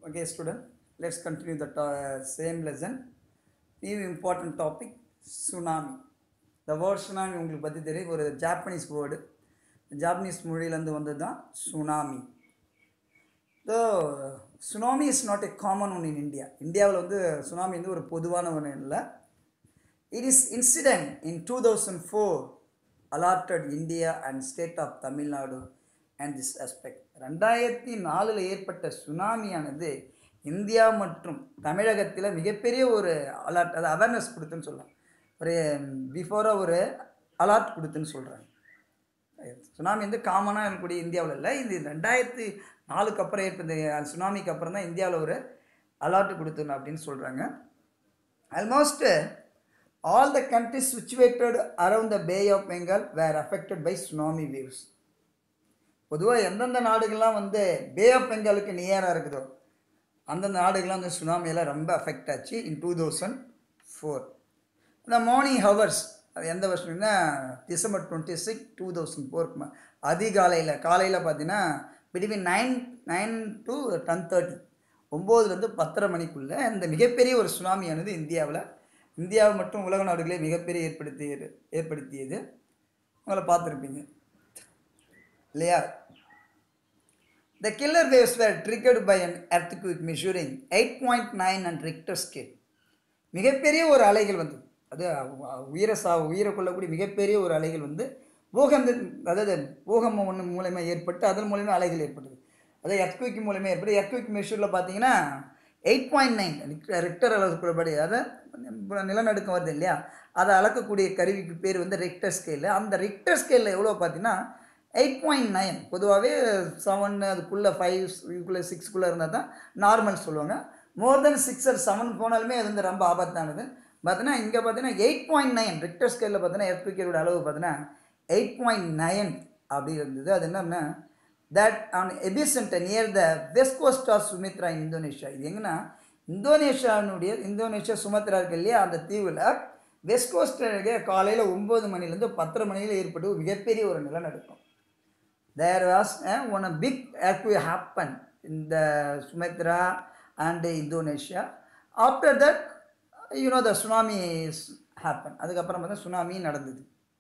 Okay, student, let's continue the to- same lesson. New important topic tsunami. The word tsunami உங்களுக்கு பற்றி தெரியும் ஒரு Japanese word Japanese மொழியிலேருந்து வந்தது தான் tsunami so tsunami is not a common one in India இந்தியாவில் வந்து tsunami வந்து ஒரு பொதுவான ஒன்று இல்லை it is incident in two thousand four allotted India and state of Tamil Nadu and this aspect ரெண்டாயிரத்தி நாலில் ஏற்பட்ட சுனாமியானது இந்தியா மற்றும் தமிழகத்தில் மிகப்பெரிய ஒரு அலர்ட் அது அவேர்னஸ் கொடுத்துன்னு சொல்லலாம் ஒரு பிஃபோராக ஒரு அலர்ட் கொடுத்துன்னு சொல்கிறாங்க சுனாமி வந்து காமனாக இருக்கக்கூடிய இந்தியாவில் இல்லை இது ரெண்டாயிரத்தி நாலுக்கு அப்புறம் ஏற்பட்ட சுனாமிக்கு அப்புறம் தான் இந்தியாவில் ஒரு அலர்ட் கொடுத்துருந்தோம் அப்படின்னு சொல்கிறாங்க almost all the countries situated around the Bay of Bengal were affected by tsunami waves பொதுவாக எந்தெந்த நாடுகள்லாம் வந்து பே ஆஃப் பெங்காலுக்கு நியராக இருக்குதோ அந்தந்த நாடுகள்லாம் வந்து சுனாமியில் ரொம்ப அஃபெக்ட் ஆச்சு இன் டூ தௌசண்ட் ஃபோர் இந்த மார்னிங் ஹவர்ஸ் அது எந்த வருஷம்னா December twenty six two thousand four அதிகாலையில் காலையில் பார்த்தீங்கன்னா between nine nine to ten thirty ஒம்போதுலேருந்து பத்தரை மணிக்குள்ளே இந்த மிகப்பெரிய ஒரு சுனாமியானது இந்தியாவில் இந்தியாவை மற்றும் உலக நாடுகளே மிகப்பெரிய ஏற்படுத்தியது ஏற்படுத்தியது உங்களை பார்த்துருப்பீங்க இல்லையா The killer waves were triggered by an earthquake measuring 8.9 and Richter scale. மிகப்பெரிய ஒரு அலைகள் வந்து அது உயிரை சா உயிரை கொள்ளக்கூடிய மிகப்பெரிய ஒரு அலைகள் வந்து பூகந்த அதாவது பூகம்பம் ஒன்று மூலயமா ஏற்பட்டு அதன் மூலயமா அலைகள் ஏற்பட்டது அதாவது எர்த்குவிக் மூலயமா ஏற்பட்டு எர்த்குவிக் மெஷூரில் பார்த்தீங்கன்னா எயிட் பாயிண்ட் நைன் ரெக்டர் அளவுக்குள்ளபடி அதை நிலநடுக்கம் வருது இல்லையா அதை அளக்கக்கூடிய கருவிக்கு பேர் வந்து ரெக்டர் ஸ்கேலு அந்த ரெக்டர் ஸ்கேலில் எவ்வளோ பார்த்தீங்கன்னா எயிட் பாயிண்ட் நைன் பொதுவாகவே செவன் அதுக்குள்ளே ஃபைவ் இதுக்குள்ளே சிக்ஸ்க்குள்ளே இருந்தால் தான் நார்மல் சொல்லுவாங்க more than six or seven போனாலுமே அது வந்து ரொம்ப ஆபத்தானது பார்த்தீங்கன்னா இங்கே பார்த்தீங்கன்னா எயிட் பாயிண்ட் நைன் ரிக்டர் ஸ்கேலில் பார்த்தீங்கன்னா எர்த்குவிக்கரோட அளவு பார்த்தீங்கன்னா எயிட் பாயிண்ட் நைன் அப்படி இருந்தது அது என்னன்னா that on epicentre near the west coast of Sumatra in Indonesia இது எங்கன்னா இந்தோனேஷியானுடைய இந்தோனேஷியா சுமத்ரா இருக்கு இல்லையா அந்த தீவில் வெஸ்ட் கோஸ்ட் காலையில் ஒம்பது மணிலேருந்து பத்தரை மணியில் ஏற்பட்டு ஒரு மிகப்பெரிய ஒரு நிலநடுக்கம் there was uh, one a big earthquake happened in the Sumatra and Indonesia. After that, you know, the tsunami is happened. அதுக்கப்புறம் பார்த்தா சுனாமி நடந்தது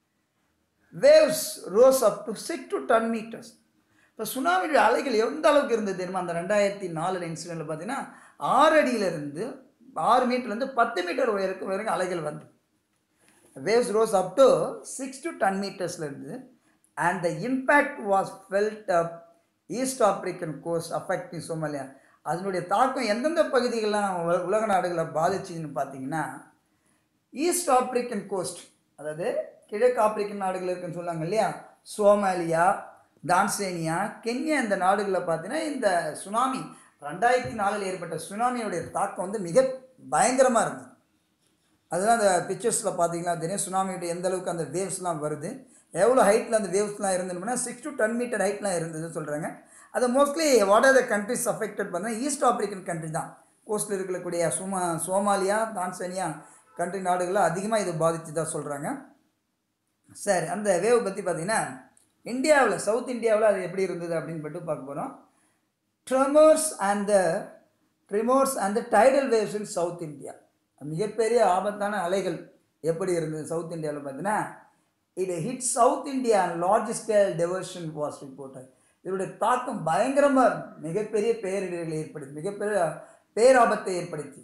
waves rose up to six to ten metres இப்போ சுனாமியுடைய அலைகள் எந்த அளவுக்கு இருந்தது தெரியுமா அந்த ரெண்டாயிரத்தி நாலு இன்சிடென்ட்டில் பார்த்தீங்கன்னா ஆறு அடியிலேருந்து ஆறு மீட்டர்லேருந்து பத்து மீட்டர் உயருக்கு வரைக்கும் அலைகள் வந்து waves rose up to 6 to 10 meters இருந்து and the impact was felt up east african coast affecting somalia அதனுடைய தாக்கம் எந்தெந்த பகுதிகள்லாம் உல- உலக நாடுகளை பாதிச்சுன்னு பார்த்தீங்கன்னா ஈஸ்ட் ஆப்பிரிக்கன் கோஸ்ட் அதாவது கிழக்கு ஆப்பிரிக்கன் நாடுகள் இருக்குன்னு சொன்னாங்க இல்லையா சோமாலியா தான்சேனியா கென்யா இந்த நாடுகளில் பார்த்தீங்கன்னா இந்த சுனாமி ரெண்டாயிரத்தி நாலில் ஏற்பட்ட சுனாமியோடைய தாக்கம் வந்து மிக பயங்கரமாக இருந்தது அதுதான் அந்த பிக்சர்ஸில் பார்த்தீங்கன்னா தெரியும் சுனாமியோட எந்த அளவுக்கு அந்த வேவ்ஸ்லாம் வருது எவ்வளோ ஹைட்டில் அந்த வேவ்ஸ்லாம் இருந்ததுன்னா சிக்ஸ் டு டென் மீட்டர் ஹைட்லாம் இருந்ததுன்னு சொல்கிறாங்க அது mostly what are the countries affected பார்த்தீங்கன்னா ஈஸ்ட் ஆப்பிரிக்கன் கண்ட்ரி தான் கோஸ்ட்டில் இருக்கக்கூடிய சுமா சோமாலியா தான்சேனியா கண்ட்ரி நாடுகளில் அதிகமாக இது பாதித்து தான் சொல்கிறாங்க சரி அந்த வேவ் பற்றி பார்த்தீங்கன்னா இந்தியாவில் சவுத் இந்தியாவில் அது எப்படி இருந்தது அப்படின்னு மட்டும் பார்க்க போகிறோம் tremors and the tremors and the tidal waves in south India மிகப்பெரிய ஆபத்தான அலைகள் எப்படி இருந்தது சவுத் இந்தியாவில் பார்த்தீங்கன்னா இது hit south India large scale devastation was reported இதனுடைய தாக்கம் பயங்கரமாக இருக்கும். மிகப்பெரிய பேரிடர்களை ஏற்படுத்தி மிகப்பெரிய பேராபத்தை ஏற்படுத்தி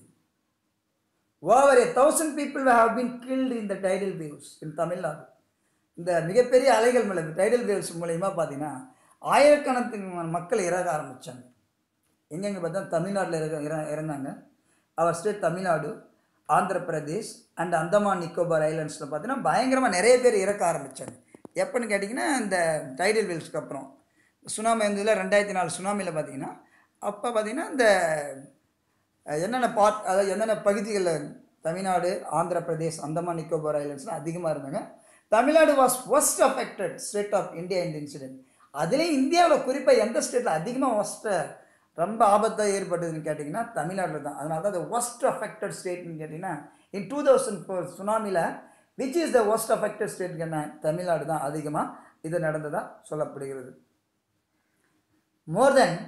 over a thousand people have been killed in the tidal waves in Tamil Nadu இந்த மிகப்பெரிய அலைகள் மேலே டைடல் வேவ்ஸ் மூலயமா பார்த்தீங்கன்னா ஆயிரக்கணக்கான மக்கள் இறக ஆரம்பித்தாங்க எங்கெங்கே பார்த்தா தமிழ்நாட்டில் இறங்க இற- இறந்தாங்க our state Tamil Nadu Andhra Pradesh and Andaman Nicobar ஐலண்ட்ஸில் பார்த்தீங்கன்னா பயங்கரமாக நிறைய பேர் இறக்க ஆரம்பித்தாங்க எப்போன்னு கேட்டிங்கன்னா இந்த டைடல் வேவ்ஸ்க்கு அப்புறம் சுனாமி இருந்ததில் ரெண்டாயிரத்தி நாலு சுனாமியில் பார்த்தீங்கன்னா அப்போ பார்த்தீங்கன்னா இந்த அஹ், என்னென்ன பார்ட் அதாவது என்னென்ன பகுதிகளில் தமிழ்நாடு ஆந்திர பிரதேஷ் அந்தமான் நிக்கோபார் ஐலண்ட்ஸ்லாம் அதிகமாக இருந்தாங்க Tamil Nadu was first affected state of India இந்த இன்சிடென்ட் அதுலேயும் இந்தியாவில் குறிப்பாக எந்த ஸ்டேட்டில் அதிகமாக ஃபஸ்ட்டு ரொம்ப ஆபத்தாக ஏற்பட்டதுன்னு கேட்டிங்கன்னா தமிழ்நாட்டில் தான் அதனால தான் ஒஸ்ட் அஃபெக்டட் ஸ்டேட்னு கேட்டிங்கன்னா இன் டூ தௌசண்ட் ஃபோர் சுனாமியில் which is the most affected state என்ன தமிழ்நாடு தான் அதிகமாக இது நடந்ததாக சொல்லப்படுகிறது more than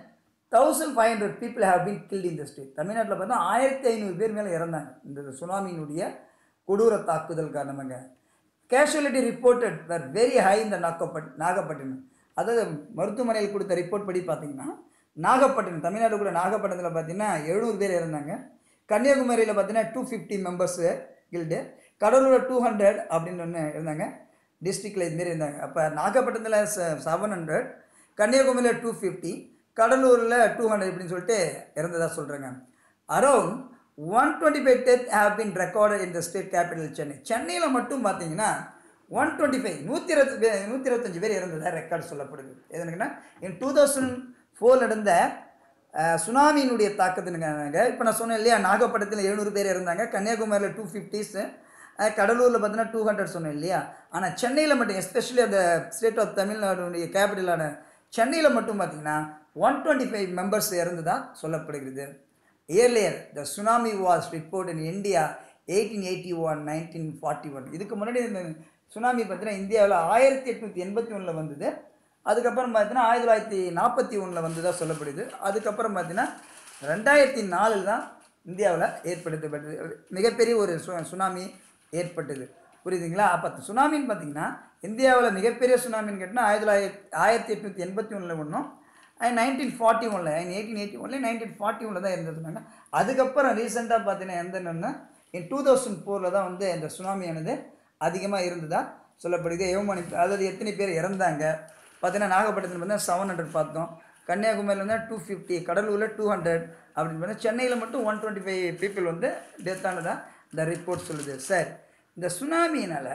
thousand five hundred people have been killed in the state தமிழ்நாட்டில் பார்த்தா ஆயிரத்தி ஐநூறு பேர் மேலே இறந்தாங்க இந்த சுனாமியினுடைய கொடூர தாக்குதல் காரணமாக casualty reported were very high இந்த நாகப்பட் நாகப்பட்டினம் அதாவது மருத்துவமனையில் கொடுத்த ரிப்போர்ட் படி பார்த்தீங்கன்னா நாகப்பட்டினம் தமிழ்நாடு கூட நாகப்பட்டினத்தில் பார்த்தீங்கன்னா எழுநூறு பேர் இறந்தாங்க கன்னியாகுமரியில் பார்த்தீங்கன்னா டூ ஃபிஃப்டி மெம்பர்ஸு கில்டு கடலூரில் டூ ஹண்ட்ரட் அப்படின்னு ஒன்று இருந்தாங்க டிஸ்ட்ரிக்டில் இதுமாரி இருந்தாங்க அப்போ நாகப்பட்டினத்தில் செவன் ஹண்ட்ரட் கன்னியாகுமரியில் டூ ஃபிஃப்டி கடலூரில் டூ ஹண்ட்ரட் இப்படின்னு சொல்லிட்டு இறந்ததாக சொல்கிறாங்க around one twenty five death have been recorded in the state capital Chennai சென்னையில் மட்டும் பார்த்தீங்கன்னா ஒன் டுவெண்ட்டி ஃபைவ் நூற்றி இருபத்தி பேர் நூற்றி இருபத்தஞ்சு பேர் இறந்ததாக ரெக்கார்டு சொல்லப்படுது எதுனுக்குன்னா இன் டூ தௌசண்ட் ஃபோர் நடந்த அஹ், சுனாமியினுடைய தாக்கத்துனுங்க இப்போ நான் சொன்னேன் இல்லையா நாகப்பட்டினத்தில் எழுநூறு பேர் இருந்தாங்க கன்னியாகுமரியில் டூ ஃபிஃப்டிஸு கடலூரில் பார்த்தீங்கன்னா டூ ஹண்ட்ரட் சொன்னேன் இல்லையா ஆனால் சென்னையில் மட்டும் எஸ்பெஷலி அந்த ஸ்டேட் ஆஃப் தமிழ்நாடுடைய கேபிட்டலான சென்னையில் மட்டும் பார்த்தீங்கன்னா ஒன் டுவெண்ட்டி ஃபைவ் மெம்பர்ஸ் இறந்ததா சொல்லப்படுகிறது earlier the tsunami was report in India eighteen eighty one nineteen forty one இதுக்கு முன்னாடி இந்த சுனாமி பார்த்தீங்கன்னா இந்தியாவில் ஆயிரத்தி எட்நூற்றி எண்பத்தி ஒன்றில் வந்தது அதுக்கப்புறம் பார்த்தீங்கன்னா ஆயிரத்தி தொள்ளாயிரத்தி நாற்பத்தி ஒன்றில் வந்ததாக சொல்லப்படுது அதுக்கப்புறம் பார்த்தீங்கன்னா ரெண்டாயிரத்தி நாலில் தான் இந்தியாவில் ஏற்படுத்தப்பட்டது மிகப்பெரிய ஒரு சு சுனாமி ஏற்பட்டது புரியுதுங்களா அப்போ சுனாமின்னு பார்த்தீங்கன்னா இந்தியாவில் மிகப்பெரிய சுனாமின்னு கேட்டால் ஆயிரத்தி தொள்ளாயிரத்தி ஆயிரத்தி எட்நூற்றி எண்பத்தி ஒன்றில் ஒன்றும் நைன்டீன் ஃபார்ட்டி ஒனில் எயிட்டீன் எயிட்டி ஒன்ல நைன்டீன் ஃபார்ட்டி ஒனில் தான் இருந்தது சொன்னாங்க அதுக்கப்புறம் ரீசெண்டாக பார்த்தீங்கன்னா எந்தன்னு இன் டூ தௌசண்ட் ஃபோரில் தான் வந்து இந்த சுனாமியானது அதிகமாக இருந்ததா சொல்லப்படுது எவ்வளோ அதாவது எத்தனை பேர் இறந்தாங்க பார்த்தீங்கன்னா நாகப்பட்டினத்தில் பார்த்தீங்கன்னா செவன் ஹண்ட்ரட் பார்த்தோம் கன்னியாகுமரியில் வந்து டூ ஃபிஃப்டி கடலூரில் டூ ஹண்ட்ரட் அப்படின்னு பார்த்தா சென்னையில் மட்டும் ஒன் டுவெண்ட்டி ஃபைவ் பீப்புள் வந்து டெத் ஆனதா இந்த ரிப்போர்ட் சொல்லுது சார் இந்த சுனாமினால்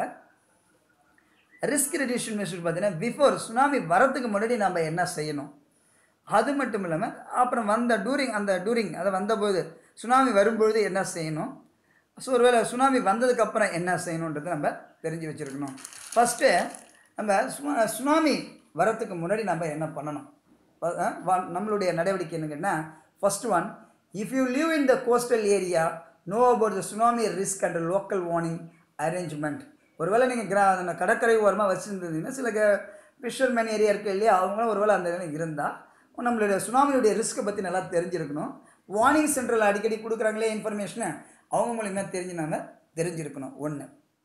ரிஸ்க் ரெடியூஷன் மெஷர் பார்த்தீங்கன்னா பிஃபோர் சுனாமி வரத்துக்கு முன்னாடி நம்ம என்ன செய்யணும் அது மட்டும் இல்லாமல் அப்புறம் வந்த டூரிங் அந்த டூரிங் அதை வந்தபோது சுனாமி வரும்பொழுது என்ன செய்யணும் ஸோ ஒருவேளை சுனாமி வந்ததுக்கப்புறம் என்ன செய்யணுன்றதை நம்ம தெரிஞ்சு வச்சுருக்கணும் ஃபஸ்ட்டு நம்ம சுனா- சுனாமி வரத்துக்கு முன்னாடி நம்ம என்ன பண்ணணும் ப- அஹ் வ- நம்மளுடைய நடவடிக்கை என்னங்கன்னா first one if you live in the coastal area know about the tsunami risk and local warning arrangement ஒருவேளை நீங்கள் கிரா அந்த கடற்கரை ஓரமாக வச்சுருந்தீங்கன்னா சில ஃபிஷர்மேன் ஏரியா இருக்கு இல்லையா அவங்களும் ஒருவேளை அந்த இடம் இருந்தால் நம்மளுடைய சுனாமியுடைய ரிஸ்க்கை பற்றி நல்லா தெரிஞ்சிருக்கணும் வார்னிங் சென்டரில் அடிக்கடி கொடுக்குறாங்களே இன்ஃபர்மேஷனை அவங்க மூலிமா தெரிஞ்சு நாம தெரிஞ்சிருக்கணும் ஒன்று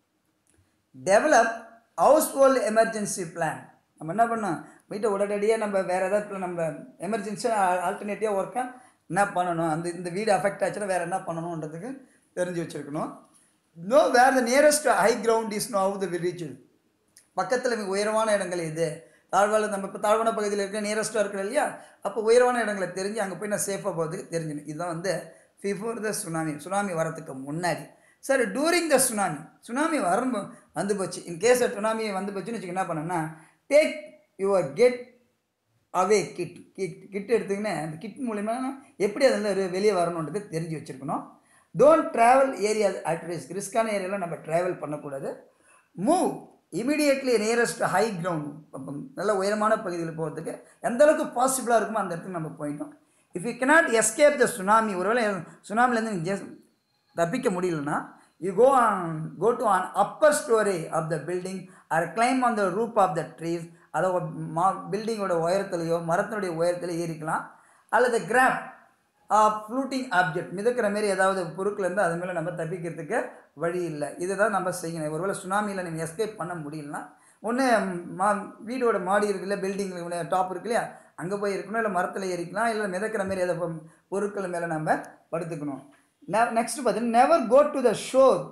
develop household emergency plan நம்ம என்ன பண்ணோம் வீட்டை உடனடியாக நம்ம வேறு ஏதாவது நம்ம எமர்ஜென்சியாக ஆல்டர்னேட்டிவாக ஒர்க்காக என்ன பண்ணணும் அந்த இந்த வீடு அஃபெக்ட் ஆச்சுன்னா வேறு என்ன பண்ணணுன்றதுக்கு தெரிஞ்சு வச்சுருக்கணும் know where the nearest high ground is know how the village பக்கத்தில் மிக உயரமான இடங்கள் இது தாழ்வால நம்ம இப்போ தாழ்வான பகுதியில் இருக்க நியரஸ்ட்டாக இருக்கிற இல்லையா அப்போ உயரமான இடங்களை தெரிஞ்சு அங்கே போய் நான் சேஃபாக போகிறதுக்கு தெரிஞ்சுக்கணும் இதுதான் வந்து பிஃபோர் த சுனாமி சுனாமி வரத்துக்கு முன்னாடி சரி டூரிங் த சுனாமி சுனாமி வரும் வந்து போச்சு இன் கேஸ் சுனாமி வந்து போச்சுன்னு வச்சுக்க என்ன பண்ணணும்னா take your getaway kit kit kit எடுத்துக்கின்னு அந்த கிட் மூலிமா எப்படி அதில் வெளியே வரணுன்றது தெரிஞ்சு வச்சுருக்கணும் don't travel area at risk ரிஸ்க்கான ஏரியாவில் நம்ம ட்ராவல் பண்ணக்கூடாது move immediately nearest high ground நல்ல உயரமான பகுதியில் போகிறதுக்கு எந்த அளவுக்கு பாசிபிளாக இருக்குமோ அந்த இடத்துக்கு நம்ம போயிட்டோம் if you cannot escape the tsunami ஒருவேளை சுனாமிலேருந்து நீங்கள் தப்பிக்க முடியலன்னா you go on go to on upper storey of the building or climb on the roof of the trees அதை மா பில்டிங்கோட உயரத்துலையோ மரத்தினுடைய உயரத்தில் ஏறிக்கலாம் அல்லது கிராப் ஃப்ளூட்டிங் ஆப்ஜெக்ட் மிதக்கிற மாரி ஏதாவது பொருட்கள் இருந்தால் அது மேலே நம்ம தப்பிக்கிறதுக்கு வழி இல்லை இதை தான் நம்ம செய்யணும் ஒருவேளை சுனாமியில் நீங்கள் எஸ்கேப் பண்ண முடியலன்னா ஒன்று மா வீடோட மாடி இருக்குல்ல பில்டிங் டாப் இருக்கு இல்லையா அங்கே போய் இருக்கணும் இல்லை மரத்தில் ஏறிக்கலாம் இல்லை மிதக்கிற மாரி ஏதாவது பொ- பொருட்கள் மேலே நம்ம படுத்துக்கணும் நெக்ஸ்ட் பார்த்தீங்கன்னா never go to the shore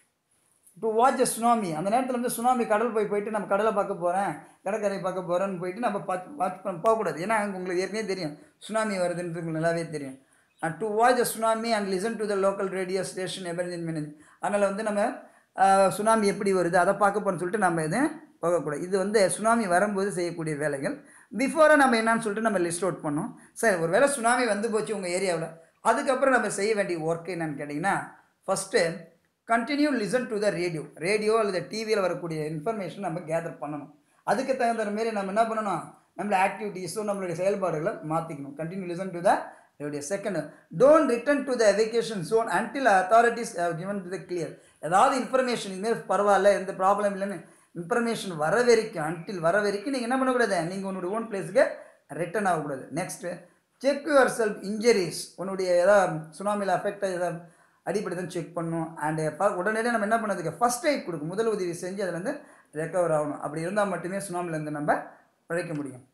to watch a tsunami அந்த நேரத்தில் வந்து சுனாமி கடல் போய் போயிட்டு நம்ம கடலை பார்க்க போகிறேன் கடற்கரை பார்க்க போகிறேன்னு போயிட்டு நம்ம பார்த்து வாட்ச் பண்ண போகக்கூடாது ஏன்னா அங்க உங்களுக்கு ஏற்கனவே தெரியும் சுனாமி வருதுன்றது உங்களுக்கு நல்லாவே தெரியும் and to watch a tsunami and listen to the local radio station emergency manage அதனால் வந்து நம்ம சுனாமி எப்படி வருது அதை பார்க்க போகிறோம்னு சொல்லிட்டு நம்ம எதுவும் போகக்கூடாது இது வந்து சுனாமி வரும்போது செய்யக்கூடிய வேலைகள் பிஃபோராக நம்ம என்னன்னு சொல்லிட்டு நம்ம லிஸ்ட் அவுட் பண்ணோம் சரி ஒரு வேளை சுனாமி வந்து போச்சு உங்கள் ஏரியாவில் அதுக்கப்புறம் நம்ம செய்ய வேண்டிய ஒர்க் என்னன்னு கேட்டிங்கன்னா first continue listen to the radio radio அல்லது டிவியில் வரக்கூடிய இன்ஃபர்மேஷன் நம்ம கேதர் பண்ணணும் அதுக்கு தகுந்த மாரி நம்ம என்ன பண்ணணும் நம்மளோட ஆக்டிவிட்டீஸும் நம்மளுடைய செயல்பாடுகளை மாற்றிக்கணும் continue listen to the radio second don't return to the evacuation zone until authorities given to the clear ஏதாவது இன்ஃபர்மேஷன் இதுமாரி பரவாயில்ல எந்த ப்ராப்ளம் இல்லைன்னு இன்ஃபர்மேஷன் வர வரைக்கும் அன்டில் வர வரைக்கும் நீங்கள் என்ன பண்ணக்கூடாது நீங்கள் உன்னோட ஓன் பிளேஸுக்கு ரிட்டர்ன் ஆகக்கூடாது next check yourself injuries உன்னுடைய ஏதாவது சுனாமியில் அஃபெக்ட் ஏதாவது அடிப்படைதான் செக் பண்ணும் அண்டு உடனடியாக நம்ம என்ன பண்ணதுக்கு ஃபஸ்ட் எய்ட் கொடுக்கும் முதல் உதவி செஞ்சு அதுலேருந்து ரெக்கவர் ஆகணும் அப்படி இருந்தால் மட்டுமே சுனாமிலேருந்து நம்ம பிழைக்க முடியும்